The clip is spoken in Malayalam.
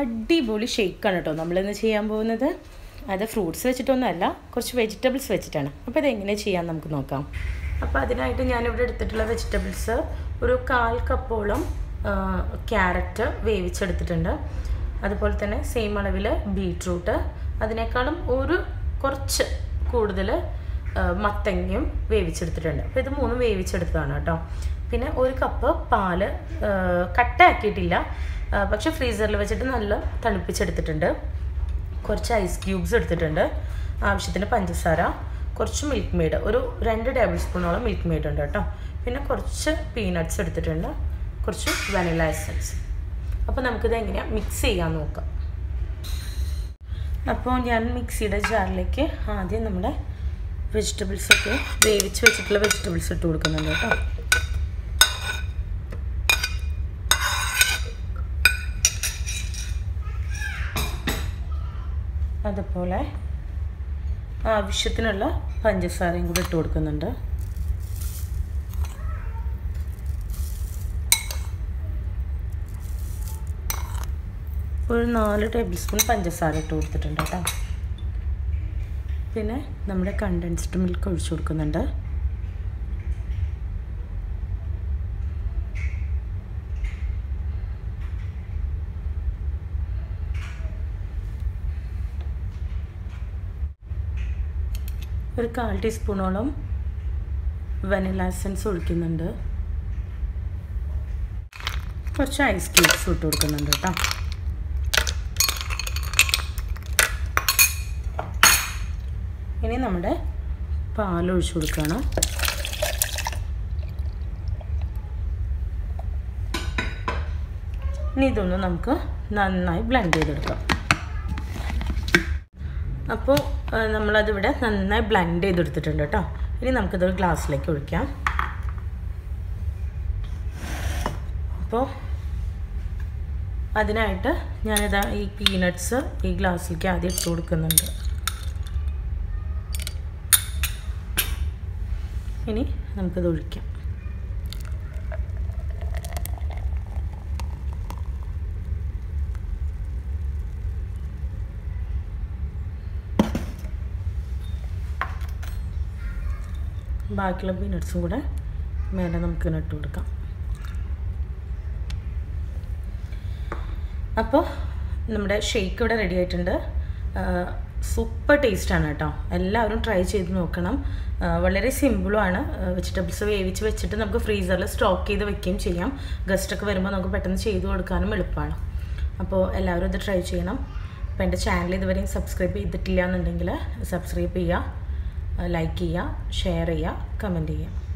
അടിപൊളി ഷേക്കാണ് കേട്ടോ നമ്മളിന്ന് ചെയ്യാൻ പോകുന്നത് അത് ഫ്രൂട്ട്സ് വെച്ചിട്ടൊന്നുമല്ല കുറച്ച് വെജിറ്റബിൾസ് വെച്ചിട്ടാണ് അപ്പോൾ ഇതെങ്ങനെ ചെയ്യാൻ നമുക്ക് നോക്കാം അപ്പോൾ അതിനായിട്ട് ഞാനിവിടെ എടുത്തിട്ടുള്ള വെജിറ്റബിൾസ് ഒരു കാൽ കപ്പോളം ക്യാരറ്റ് വേവിച്ചെടുത്തിട്ടുണ്ട് അതുപോലെ തന്നെ സെയിം അളവിൽ ബീട്രൂട്ട് അതിനേക്കാളും ഒരു കുറച്ച് കൂടുതൽ മത്തങ്ങയും വേവിച്ചെടുത്തിട്ടുണ്ട് അപ്പോൾ ഇത് മൂന്നും വേവിച്ചെടുത്തതാണ് കേട്ടോ പിന്നെ ഒരു കപ്പ് പാല് കട്ടാക്കിയിട്ടില്ല പക്ഷെ ഫ്രീസറിൽ വെച്ചിട്ട് നല്ല തണുപ്പിച്ചെടുത്തിട്ടുണ്ട് കുറച്ച് ഐസ് ക്യൂബ്സ് എടുത്തിട്ടുണ്ട് ആവശ്യത്തിന് പഞ്ചസാര കുറച്ച് മിൽക്ക് മെയ്ഡ് ഒരു രണ്ട് ടേബിൾ സ്പൂണോളം മിൽക്ക് മെയ്ഡ് ഉണ്ട് കേട്ടോ പിന്നെ കുറച്ച് പീനട്ട്സ് എടുത്തിട്ടുണ്ട് കുറച്ച് വനില എസൻസ് അപ്പോൾ നമുക്കിത് എങ്ങനെയാണ് മിക്സ് ചെയ്യാൻ നോക്കാം അപ്പോൾ ഞാൻ മിക്സിയുടെ ജാറിലേക്ക് ആദ്യം നമ്മുടെ വെജിറ്റബിൾസൊക്കെ വേവിച്ച് വെച്ചിട്ടുള്ള വെജിറ്റബിൾസ് ഇട്ട് കൊടുക്കുന്നുണ്ട് കേട്ടോ അതുപോലെ ആവശ്യത്തിനുള്ള പഞ്ചസാരയും കൂടി ഇട്ട് കൊടുക്കുന്നുണ്ട് ഒരു നാല് ടേബിൾ സ്പൂൺ പഞ്ചസാര ഇട്ട് കൊടുത്തിട്ടുണ്ട് കേട്ടോ പിന്നെ നമ്മുടെ കണ്ടൻസ്ഡ് മിൽക്ക് ഒഴിച്ചു കൊടുക്കുന്നുണ്ട് ഒരു കാൽ ടീസ്പൂണോളം വനില എസൻസ് ഒഴിക്കുന്നുണ്ട് കുറച്ച് ഐസ് ക്യൂബ്സ് ഇട്ട് കൊടുക്കുന്നുണ്ട് കേട്ടോ ഇനി നമ്മുടെ പാൽ ഒഴിച്ചു കൊടുക്കണം ഇനി ഇതൊന്ന് നമുക്ക് നന്നായി ബ്ലെൻഡ് ചെയ്തെടുക്കാം അപ്പോൾ നമ്മളതിവിടെ നന്നായി ബ്ലെൻഡ് ചെയ്തെടുത്തിട്ടുണ്ട് കേട്ടോ ഇനി നമുക്കിതൊരു ഗ്ലാസ്സിലേക്ക് ഒഴിക്കാം അപ്പോൾ അതിനായിട്ട് ഞാനിതാ ഈ പീനട്ട്സ് ഈ ഗ്ലാസ്സിലേക്ക് ആദ്യം ഇട്ട് കൊടുക്കുന്നുണ്ട് ഇനി നമുക്കിത് ഒഴിക്കാം ബാക്കിയുള്ള പീനട്സും കൂടെ മേലെ നമുക്ക് ഇട്ട് കൊടുക്കാം അപ്പോൾ നമ്മുടെ ഷേക്ക് ഇവിടെ റെഡി ആയിട്ടുണ്ട് സൂപ്പർ ടേസ്റ്റാണ് കേട്ടോ എല്ലാവരും ട്രൈ ചെയ്ത് നോക്കണം വളരെ സിമ്പിളുമാണ് വെജിറ്റബിൾസ് വേവിച്ച് വെച്ചിട്ട് നമുക്ക് ഫ്രീസറിൽ സ്റ്റോക്ക് ചെയ്ത് വെക്കുകയും ചെയ്യാം ഗസ്റ്റൊക്കെ വരുമ്പോൾ നമുക്ക് പെട്ടെന്ന് ചെയ്ത് കൊടുക്കാനും എളുപ്പമാണ് അപ്പോൾ എല്ലാവരും ഇത് ട്രൈ ചെയ്യണം അപ്പോൾ എൻ്റെ ചാനൽ ഇതുവരെയും സബ്സ്ക്രൈബ് ചെയ്തിട്ടില്ല എന്നുണ്ടെങ്കിൽ സബ്സ്ക്രൈബ് ചെയ്യുക ലൈക്ക് ചെയ്യുക ഷെയർ ചെയ്യുക കമൻറ്റ് ചെയ്യുക